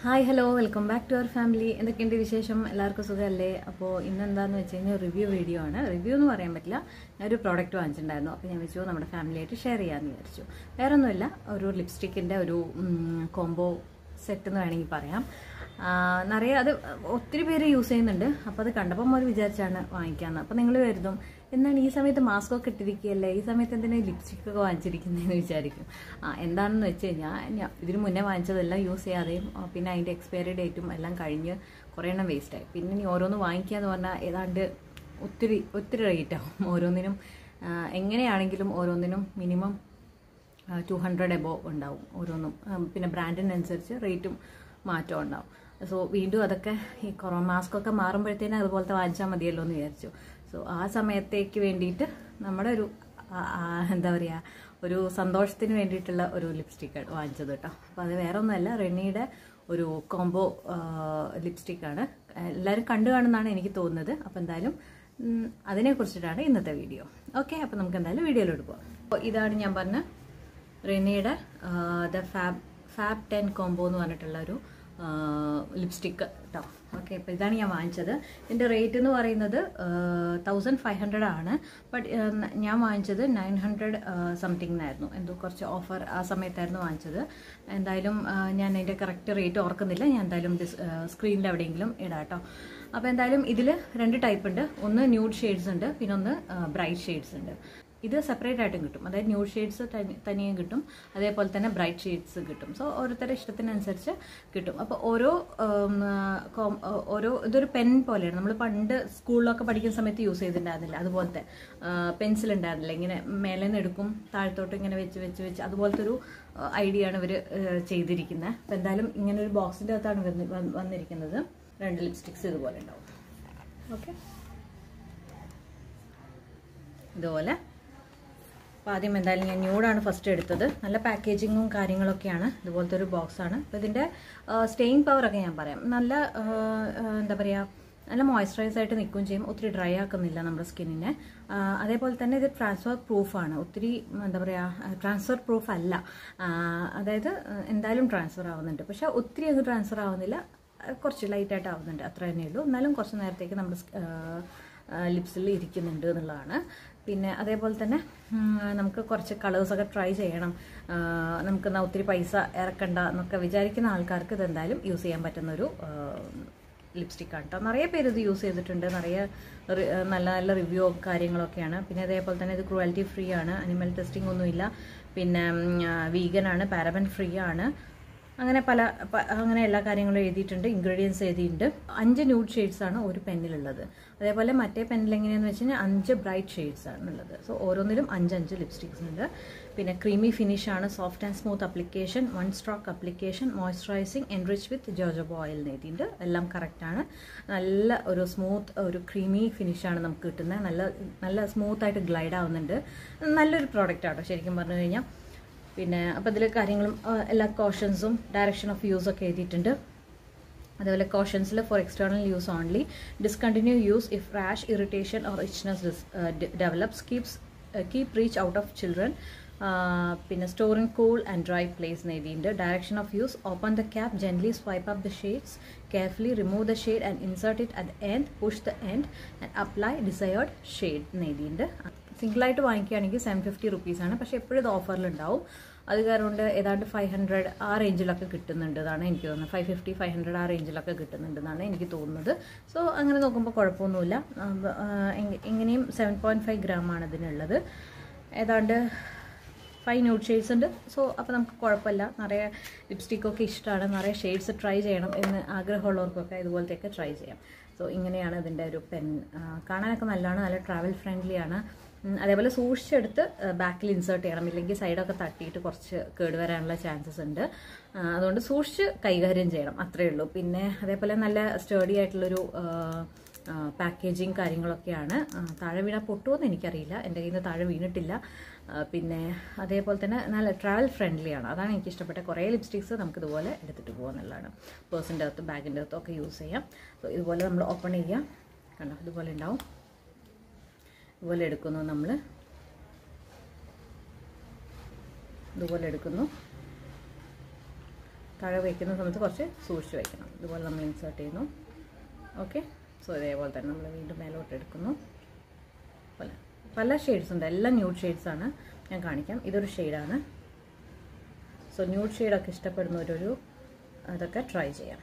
hi hello welcome back to our family എന്തൊക്കെയുണ്ട് വിശേഷം എല്ലാവർക്കും സുഖമല്ലേ അപ്പോൾ ഇന്ന് എന്താണെന്ന് വെച്ച് കഴിഞ്ഞാൽ റിവ്യൂ വീഡിയോ ആണ് റിവ്യൂ എന്ന് പറയാൻ പറ്റില്ല ഞാനൊരു പ്രോഡക്റ്റ് വാങ്ങിച്ചിട്ടുണ്ടായിരുന്നു അപ്പോൾ ഞാൻ വെച്ചു നമ്മുടെ ഫാമിലിയായിട്ട് ഷെയർ ചെയ്യാമെന്ന് വിചാരിച്ചു വേറെ ഒന്നുമില്ല ഒരു ലിപ്സ്റ്റിക്കിൻ്റെ ഒരു കോംബോ സെറ്റ് എന്ന് വേണമെങ്കിൽ പറയാം ആ, നിറയെ അത് ഒത്തിരി പേര് യൂസ് ചെയ്യുന്നുണ്ട് അപ്പോൾ അത് കണ്ടപ്പോൾ മുതൽ വിചാരിച്ചാണ് വാങ്ങിക്കാമെന്ന് അപ്പോൾ നിങ്ങൾ കരുതും എന്താണ് ഈ സമയത്ത് മാസ്ക് ഒക്കെ ഇട്ടിരിക്കുകയല്ലേ ഈ സമയത്ത് എന്തിനാ ലിപ്സ്റ്റിക് ഒക്കെ വാങ്ങിച്ചിരിക്കുന്നതെന്ന് വിചാരിക്കും ആ എന്താണെന്ന് വെച്ച് കഴിഞ്ഞാൽ ഞാൻ ഇതിന് മുന്നേ വാങ്ങിച്ചതെല്ലാം യൂസ് ചെയ്യാതെയും ആ, പിന്നെ അതിൻ്റെ എക്സ്പയറി ഡേറ്റും എല്ലാം കഴിഞ്ഞ് കുറേ എണ്ണം വേസ്റ്റായി പിന്നെ ഇനി ഓരോന്ന് വാങ്ങിക്കുക എന്ന് പറഞ്ഞാൽ ഏതാണ്ട് ഒത്തിരി ഒത്തിരി റേറ്റ് ആവും ഓരോന്നിനും ആ, എങ്ങനെയാണെങ്കിലും ഓരോന്നിനും മിനിമം ടു ഹൺഡ്രഡ് എബോ ഉണ്ടാവും ഓരോന്നും ഉം, പിന്നെ ബ്രാൻഡിനനുസരിച്ച് റേറ്റും മാറ്റം ഉണ്ടാവും സോ വീണ്ടും അതൊക്കെ ഈ കൊറോണ മാസ്ക് ഒക്കെ മാറുമ്പോഴത്തേനും അതുപോലത്തെ വാങ്ങിച്ചാൽ മതിയല്ലോ എന്ന് വിചാരിച്ചു സോ ആ സമയത്തേക്ക് വേണ്ടിയിട്ട് നമ്മുടെ ഒരു ആ, ആ, എന്താ പറയുക ഒരു സന്തോഷത്തിന് വേണ്ടിയിട്ടുള്ള ഒരു ലിപ്സ്റ്റിക്ക് വാങ്ങിച്ചത് കേട്ടോ അപ്പോൾ അത് വേറെ ഒന്നുമല്ല റെനിയുടെ ഒരു കോംബോ ലിപ്സ്റ്റിക്കാണ് എല്ലാവരും കണ്ടു കാണുന്നതാണ് എനിക്ക് തോന്നുന്നത് അപ്പോൾ എന്തായാലും ഉം, അതിനെക്കുറിച്ചിട്ടാണ് ഇന്നത്തെ വീഡിയോ ഓക്കെ അപ്പോൾ നമുക്ക് എന്തായാലും വീഡിയോയിലോട്ട് പോകാം അപ്പോൾ ഇതാണ് ഞാൻ പറഞ്ഞ റെനിയുടെ the fab fab ten combo എന്ന് പറഞ്ഞിട്ടുള്ള ഒരു ലിപ്സ്റ്റിക്ക് കേട്ടോ ഓക്കെ അപ്പോൾ ഇതാണ് ഞാൻ വാങ്ങിച്ചത് ഇതിൻ്റെ റേറ്റ് എന്ന് പറയുന്നത് തൗസൻഡ് ഫൈവ് ഹൺഡ്രഡ് ആണ് ബട്ട് ഞാൻ വാങ്ങിച്ചത് നയൻ ഹൺഡ്രഡ് സംതിങ്ങിനായിരുന്നു എന്തോ കുറച്ച് ഓഫർ ആ സമയത്തായിരുന്നു വാങ്ങിച്ചത് എന്തായാലും ആ, ഞാൻ അതിൻ്റെ കറക്റ്റ് റേറ്റ് ഓർക്കുന്നില്ല ഞാൻ എന്തായാലും സ്ക്രീനിൽ എവിടെയെങ്കിലും ഇടാം കേട്ടോ അപ്പോൾ എന്തായാലും ഇതിൽ രണ്ട് ടൈപ്പ് ഉണ്ട് ഒന്ന് ന്യൂഡ് ഷെയ്ഡ്സ് ഉണ്ട് പിന്നെ ഒന്ന് ബ്രൈറ്റ് ഷെയ്ഡ്സ് ഉണ്ട് ഇത് സെപ്പറേറ്റ് ആയിട്ടും കിട്ടും അതായത് ന്യൂഡ് ഷെയ്ഡ്സ് തനിയും കിട്ടും അതേപോലെ തന്നെ ബ്രൈറ്റ് ഷെയ്ഡ്സ് കിട്ടും സോ ഓരോരുത്തരുടെ ഇഷ്ടത്തിനനുസരിച്ച് കിട്ടും അപ്പോൾ ഓരോ ഉം, കോം- ഓരോ ഇതൊരു പെൻ പോലെയാണ് നമ്മൾ പണ്ട് സ്കൂളിലൊക്കെ പഠിക്കുന്ന സമയത്ത് യൂസ് ചെയ്തിട്ടുണ്ടായിരുന്നില്ല അതുപോലത്തെ പെൻസിൽ ഉണ്ടായിരുന്നില്ല ഇങ്ങനെ മേലെ നിന്ന് എടുക്കും താഴത്തോട്ട് ഇങ്ങനെ വെച്ച് വെച്ച് വെച്ച് അതുപോലത്തെ ഒരു ഐഡിയ ആണ് ഇവർ ചെയ്തിരിക്കുന്നത് അപ്പോൾ എന്തായാലും ഇങ്ങനെ ഒരു ബോക്സിൻ്റെ അകത്താണ് വന്ന് വന്ന് വന്നിരിക്കുന്നത് രണ്ട് ലിപ്സ്റ്റിക്സ് ഇതുപോലെ ഉണ്ടാവും ഓക്കെ ഇതുപോലെ അപ്പോൾ ആദ്യം എന്തായാലും ഞാൻ ന്യൂഡാണ് ഫസ്റ്റ് എടുത്തത് നല്ല പാക്കേജിങ്ങും കാര്യങ്ങളൊക്കെയാണ് ഇതുപോലത്തെ ഒരു ബോക്സാണ് അപ്പോൾ ഇതിൻ്റെ സ്റ്റേയിങ് പവറൊക്കെ ഞാൻ പറയാം നല്ല ആ, ആ, എന്താ പറയുക നല്ല മോയ്സ്ചറൈസ് ആയിട്ട് നിൽക്കുകയും ചെയ്യും ഒത്തിരി ഡ്രൈ ആക്കുന്നില്ല നമ്മുടെ സ്കിന്നിനെ ആ, അതേപോലെ തന്നെ ഇത് ട്രാൻസ്ഫർ പ്രൂഫാണ് ഒത്തിരി എന്താ പറയുക ട്രാൻസ്ഫർ പ്രൂഫ് അല്ല ആ, അതായത് ആ, എന്തായാലും ട്രാൻസ്ഫർ ആവുന്നുണ്ട് പക്ഷേ ഒത്തിരി അങ്ങ് ട്രാൻസ്ഫർ ആവുന്നില്ല ആ, കുറച്ച് ലൈറ്റായിട്ട് ആവുന്നുണ്ട് അത്ര തന്നെ ഉള്ളൂ എന്നാലും കുറച്ച് നേരത്തേക്ക് നമ്മുടെ സ്- ആ, ലിപ്സിൽ ഇരിക്കുന്നുണ്ട് എന്നുള്ളതാണ് പിന്നെ അതേപോലെ തന്നെ ഉം, നമുക്ക് കുറച്ച് കളേഴ്സൊക്കെ ട്രൈ ചെയ്യണം ആ, നമുക്ക് എന്നാ ഒത്തിരി പൈസ ഇറക്കണ്ട എന്നൊക്കെ വിചാരിക്കുന്ന ആൾക്കാർക്ക് ഇത് എന്തായാലും യൂസ് ചെയ്യാൻ പറ്റുന്ന ഒരു ലിപ്സ്റ്റിക് ആണ് കേട്ടോ നിറയെ പേര് ഇത് യൂസ് ചെയ്തിട്ടുണ്ട് നിറയെ റി- നല്ല നല്ല റിവ്യൂ കാര്യങ്ങളൊക്കെയാണ് പിന്നെ അതേപോലെ തന്നെ ഇത് ക്രുവാലിറ്റി ഫ്രീ ആണ് അനിമൽ ടെസ്റ്റിംഗ് ഒന്നുമില്ല പിന്നെ വീഗൻ ആണ് പാരബൻ ഫ്രീ ആണ് അങ്ങനെ പല പ- അങ്ങനെ എല്ലാ കാര്യങ്ങളും എഴുതിയിട്ടുണ്ട് ഇൻഗ്രീഡിയൻസ് എഴുതിയിട്ടുണ്ട് അഞ്ച് ന്യൂഡ് ഷെയ്ഡ്സ് ആണ് ഒരു പെന്നിലുള്ളത് അതേപോലെ മറ്റേ പെന്നിൽ എങ്ങനെയാണെന്ന് വെച്ച് കഴിഞ്ഞാൽ അഞ്ച് ബ്രൈറ്റ് ഷെയ്ഡ്സ് ആണ് ഉള്ളത് സോ ഓരോന്നിലും അഞ്ചഞ്ച് ലിപ്സ്റ്റിക്സ് ഉണ്ട് പിന്നെ ക്രീമി ഫിനിഷ് ആണ് soft and smooth application one stroke application moisturising enrich with jojoba oil എഴുതിയിട്ടുണ്ട് എല്ലാം കറക്റ്റാണ് നല്ല ഒരു സ്മൂത്ത് ഒരു ക്രീമി ഫിനിഷാണ് നമുക്ക് കിട്ടുന്നത് നല്ല നല്ല സ്മൂത്തായിട്ട് ഗ്ലൈഡ് ആവുന്നുണ്ട് നല്ലൊരു പ്രോഡക്റ്റ് ആട്ടോ ശരിക്കും പറഞ്ഞു കഴിഞ്ഞാൽ പിന്നെ അപ്പോൾ ഇതിൽ കാര്യങ്ങളും ആ, എല്ലാ കോഷൻസും ഡയറക്ഷൻ ഓഫ് യൂസ് ഒക്കെ എഴുതിയിട്ടുണ്ട് അതേപോലെ കോഷൻസിൽ for external use only discontinue use if rash irritation or itchness develops keeps keep reach out of children പിന്നെ store in cool and dry place എഴുതിയിട്ടുണ്ട് direction of use open the cap gently swipe up the shades carefully remove the shade and insert it at end push the end and apply desired shade എഴുതിയിട്ടുണ്ട് സിംഗിളായിട്ട് വാങ്ങിക്കുകയാണെങ്കിൽ seven fifty റുപ്പീസാണ് പക്ഷേ എപ്പോഴും ഇത് ഓഫറിലുണ്ടാവും അത് കാരണം കൊണ്ട് ഏതാണ്ട് ഫൈവ് ഹൺഡ്രഡ് ആ റേഞ്ചിലൊക്കെ കിട്ടുന്നുണ്ട് എന്നാണ് എനിക്ക് തോന്നുന്നത് ഫൈവ് ഫിഫ്റ്റി ഫൈവ് ഹൺഡ്രഡ് ആ റേഞ്ചിലൊക്കെ കിട്ടുന്നുണ്ടെന്നാണ് എനിക്ക് തോന്നുന്നത് സോ അങ്ങനെ നോക്കുമ്പോൾ കുഴപ്പമൊന്നുമില്ല ആ, ആ, എങ്- എങ്ങനെയും സെവൻ പോയിൻറ്റ് ഫൈവ് ഗ്രാം ആണ് ഇതിനുള്ളത് ഏതാണ്ട് ഫൈവ് ന്യൂഡ് ഷെയ്ഡ്സ് ഉണ്ട് സോ അപ്പോൾ നമുക്ക് കുഴപ്പമില്ല നിറയെ ലിപ്സ്റ്റിക്കൊക്കെ ഇഷ്ടമാണ് നിറയെ ഷെയ്ഡ്സ് ട്രൈ ചെയ്യണം എന്ന് ആഗ്രഹമുള്ളവർക്കൊക്കെ ഇതുപോലത്തെയൊക്കെ ട്രൈ ചെയ്യാം സോ ഇങ്ങനെയാണ് ഇതിൻ്റെ ഒരു പെൻ കാണാനൊക്കെ നല്ലതാണ് നല്ല ട്രാവൽ ഫ്രണ്ട്ലി ആണ് ഉം, അതേപോലെ സൂക്ഷിച്ചെടുത്ത് ബാക്കിൽ ഇൻസേർട്ട് ചെയ്യണം ഇല്ലെങ്കിൽ സൈഡൊക്കെ തട്ടിയിട്ട് കുറച്ച് കേടുവരാനുള്ള ചാൻസസ് ഉണ്ട് ആ, അതുകൊണ്ട് സൂക്ഷിച്ച് കൈകാര്യം ചെയ്യണം അത്രയേ ഉള്ളൂ പിന്നെ അതേപോലെ നല്ല സ്റ്റേഡി ആയിട്ടുള്ളൊരു പാക്കേജിങ് കാര്യങ്ങളൊക്കെയാണ് ആ, താഴെ വീണാൽ പൊട്ടുമെന്ന് എനിക്കറിയില്ല എൻ്റെ കയ്യിൽ നിന്ന് താഴെ വീണിട്ടില്ല ആ, പിന്നെ അതേപോലെ തന്നെ നല്ല ട്രാവൽ ഫ്രണ്ട്ലി ആണ് അതാണ് എനിക്ക് ഇഷ്ടപ്പെട്ട കുറേ ലിപ്സ്റ്റിക്സ് നമുക്ക് ഇതുപോലെ എടുത്തിട്ട് പോകുന്നുള്ളതാണ് പേഴ്സിൻ്റെ അകത്ത് ബാഗിൻ്റെ അകത്തും ഒക്കെ യൂസ് ചെയ്യാം സോ ഇതുപോലെ നമ്മൾ ഓപ്പൺ ചെയ്യാം കണ്ടോ ഇതുപോലെ ഉണ്ടാവും ഇതുപോലെ എടുക്കുന്നു നമ്മൾ ഇതുപോലെ എടുക്കുന്നു താഴെ വയ്ക്കുന്ന സമയത്ത് കുറച്ച് സൂക്ഷിച്ച് വയ്ക്കണം ഇതുപോലെ നമ്മൾ ഇൻസേർട്ട് ചെയ്യുന്നു ഓക്കെ സോ ഇതേപോലെ തന്നെ നമ്മൾ വീണ്ടും മേലോട്ട് എടുക്കുന്നു പോലെ പല ഷെയ്ഡ്സ് ഉണ്ട് എല്ലാം ന്യൂഡ് ഷെയ്ഡ്സ് ആണ് ഞാൻ കാണിക്കാം ഇതൊരു ഷെയ്ഡാണ് സോ ന്യൂഡ് ഷെയ്ഡൊക്കെ ഇഷ്ടപ്പെടുന്നവരൊരു അതൊക്കെ ട്രൈ ചെയ്യാം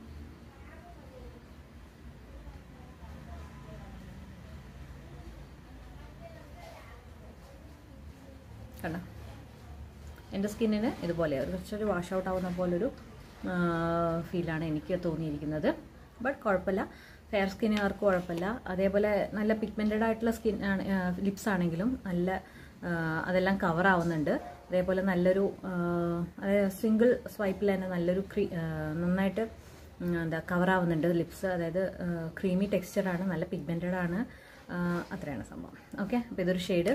കണ്ടോ എൻ്റെ സ്കിന്നിന് ഇതുപോലെ ഒരു കുറച്ചൊരു വാഷ് ഔട്ട് ആവുന്ന പോലൊരു ഫീലാണ് എനിക്ക് തോന്നിയിരിക്കുന്നത് ബട്ട് കുഴപ്പമില്ല ഫെയർ സ്കിന്നുകാർക്ക് കുഴപ്പമില്ല അതേപോലെ നല്ല പിഗ്മെൻറ്റഡ് ആയിട്ടുള്ള സ്കിൻ ആണ് ലിപ്സ് ആണെങ്കിലും നല്ല ആ, അതെല്ലാം കവർ ആവുന്നുണ്ട് അതേപോലെ നല്ലൊരു ആ, അതായത് സിംഗിൾ സ്വൈപ്പിൽ തന്നെ നല്ലൊരു ക്രീ ആ, നന്നായിട്ട് ഉം, എന്താ കവർ ആവുന്നുണ്ട് ലിപ്സ് അതായത് ക്രീമി ടെക്സ്ചറാണ് നല്ല പിഗ്മെൻറ്റഡ് ആണ് ആ, അത്രയാണ് സംഭവം ഓക്കെ അപ്പോൾ ഇതൊരു ഷെയ്ഡ്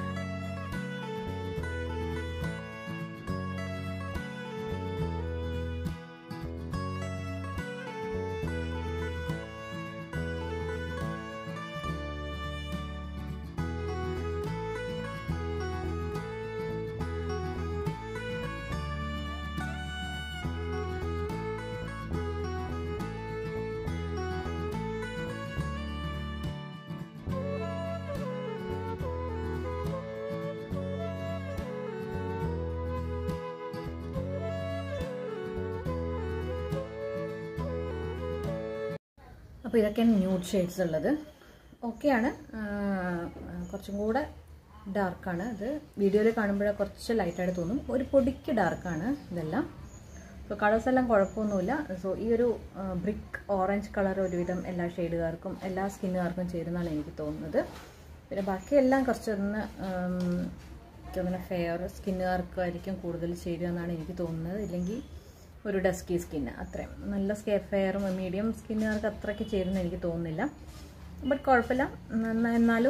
അപ്പോൾ ഇതൊക്കെയാണ് ന്യൂഡ് ഷെയ്ഡ്സ് ഉള്ളത് ഓക്കെയാണ് കുറച്ചും കൂടെ ഡാർക്കാണ് ഇത് വീഡിയോയിൽ കാണുമ്പോഴേ കുറച്ച് ലൈറ്റായിട്ട് തോന്നും ഒരു പൊടിക്ക് ഡാർക്കാണ് ഇതെല്ലാം അപ്പോൾ കളേഴ്സ് എല്ലാം കുഴപ്പമൊന്നുമില്ല സോ ഈ ഒരു ബ്രിക്ക് ഓറഞ്ച് കളർ ഒരുവിധം എല്ലാ ഷെയ്ഡുകാർക്കും എല്ലാ സ്കിന്നുകാർക്കും ചേരുന്നതാണ് എനിക്ക് തോന്നുന്നത് പിന്നെ ബാക്കിയെല്ലാം കുറച്ചൊന്ന് തോന്നുന്ന ഫെയർ സ്കിന്നുകാർക്കായിരിക്കും കൂടുതൽ ചേരുക എന്നാണ് എനിക്ക് തോന്നുന്നത് ഇല്ലെങ്കിൽ ഒരു ഡസ്കി സ്കിന്ന് അത്രയും നല്ല സ്കെ ഫെയറും മീഡിയം സ്കിന്നുകാർക്ക് അത്രയ്ക്ക് ചേരുന്ന എനിക്ക് തോന്നുന്നില്ല ബട്ട് കുഴപ്പമില്ല എന്നാ- എന്നാലും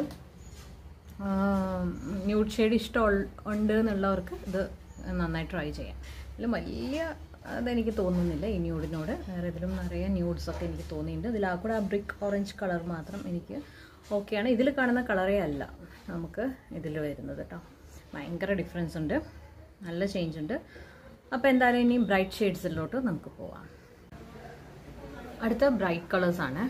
ന്യൂഡ് ഷെയ്ഡ് ഇഷ്ടം ഉണ്ട് എന്നുള്ളവർക്ക് ഇത് നന്നായി ട്രൈ ചെയ്യാം ഇതിൽ വലിയ അതെനിക്ക് തോന്നുന്നില്ല ഈ ന്യൂഡിനോട് വേറെ ഇതിലും നിറയെ ന്യൂഡ്സ് ഒക്കെ എനിക്ക് തോന്നിയിട്ടുണ്ട് ഇതിൽ ആ കൂടെ ആ ബ്രിക്ക് ഓറഞ്ച് കളർ മാത്രം എനിക്ക് ഓക്കെയാണ് ഇതിൽ കാണുന്ന കളറേ അല്ല നമുക്ക് ഇതിൽ വരുന്നത് കേട്ടോ ഭയങ്കര ഡിഫറൻസ് ഉണ്ട് നല്ല ചേഞ്ച് ഉണ്ട് അപ്പോൾ എന്തായാലും ഇനി ബ്രൈറ്റ് ഷെയ്ഡ്സിലോട്ട് നമുക്ക് പോവാം അടുത്ത ബ്രൈറ്റ് കളേഴ്സ് ആണ്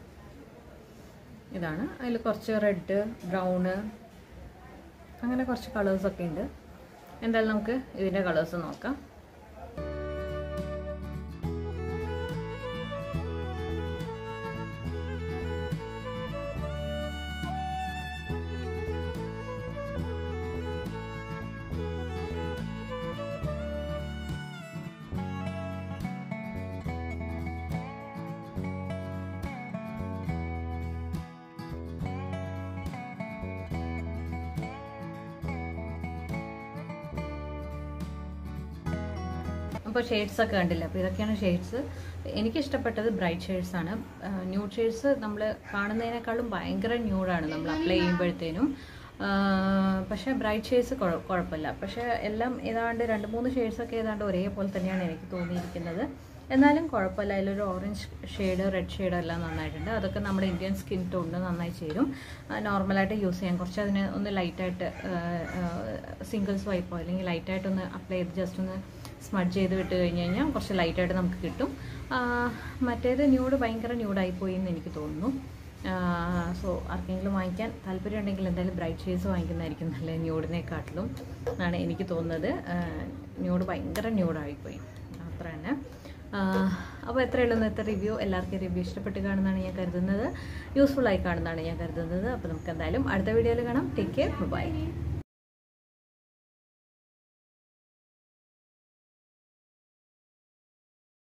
ഇതാണ് അതിൽ കുറച്ച് റെഡ് ബ്രൗണ് അങ്ങനെ കുറച്ച് കളേഴ്സൊക്കെ ഉണ്ട് എന്തായാലും നമുക്ക് ഇതിൻ്റെ കളേഴ്സ് നോക്കാം അപ്പോൾ ഷെയ്ഡ്സ് ഒക്കെ കണ്ടില്ല അപ്പോൾ ഇതൊക്കെയാണ് ഷെയ്ഡ്സ് എനിക്ക് ഇഷ്ടപ്പെട്ടത് ബ്രൈറ്റ് ഷെയ്ഡ്സ് ആണ് ന്യൂഡ് ഷെയ്ഡ്സ് നമ്മൾ കാണുന്നതിനേക്കാളും ഭയങ്കര ന്യൂഡാണ് നമ്മൾ അപ്ലൈ ചെയ്യുമ്പോഴത്തേനും ആ, പക്ഷേ ബ്രൈറ്റ് ഷെയ്ഡ്സ് കുഴപ്പമില്ല പക്ഷേ എല്ലാം ഏതാണ്ട് രണ്ട് മൂന്ന് ഷെയ്ഡ്സ് ഒക്കെ ഏതാണ്ട് ഒരേപോലെ തന്നെയാണ് എനിക്ക് തോന്നിയിരിക്കുന്നത് എന്നാലും കുഴപ്പമില്ല അതിലൊരു ഓറഞ്ച് ഷെയ്ഡ് റെഡ് ഷെയ്ഡ് എല്ലാം നന്നായിട്ടുണ്ട് അതൊക്കെ നമ്മുടെ ഇന്ത്യൻ സ്കിൻ ടോണിന് നന്നായി ചേരും നോർമലായിട്ട് യൂസ് ചെയ്യാൻ കുറച്ച് അതിന് ഒന്ന് ലൈറ്റായിട്ട് സിംഗിൾ സ്വൈപ്പോ അല്ലെങ്കിൽ ലൈറ്റായിട്ടൊന്ന് അപ്ലൈ ചെയ്ത് ജസ്റ്റ് ഒന്ന് സ്മഡ്ജ് ചെയ്ത് വിട്ട് കഴിഞ്ഞ് കഴിഞ്ഞാൽ കുറച്ച് ലൈറ്റായിട്ട് നമുക്ക് കിട്ടും ആ, മറ്റേത് ന്യൂഡ് ഭയങ്കര ന്യൂഡായി പോയി എന്ന് എനിക്ക് തോന്നുന്നു സോ ആർക്കെങ്കിലും വാങ്ങിക്കാൻ താല്പര്യം ഉണ്ടെങ്കിൽ എന്തായാലും ബ്രൈറ്റ് ഷെയ്ഡ്സ് വാങ്ങിക്കുന്നതായിരിക്കും നല്ല ന്യൂഡിനെക്കാട്ടിലും എന്നാണ് എനിക്ക് തോന്നുന്നത് ന്യൂഡ് ഭയങ്കര ന്യൂഡായിപ്പോയി അത്ര തന്നെ അപ്പോൾ എത്രയുള്ളൂ ഇന്നത്തെ റിവ്യൂ എല്ലാവർക്കും റിവ്യൂ ഇഷ്ടപ്പെട്ട് കാണുന്നതാണ് ഞാൻ കരുതുന്നത് യൂസ്ഫുൾ ആയി കാണുന്നതാണ് ഞാൻ കരുതുന്നത് അപ്പോൾ നമുക്ക് എന്തായാലും അടുത്ത വീഡിയോയിൽ കാണാം ടേക്ക് കെയർ ബൈ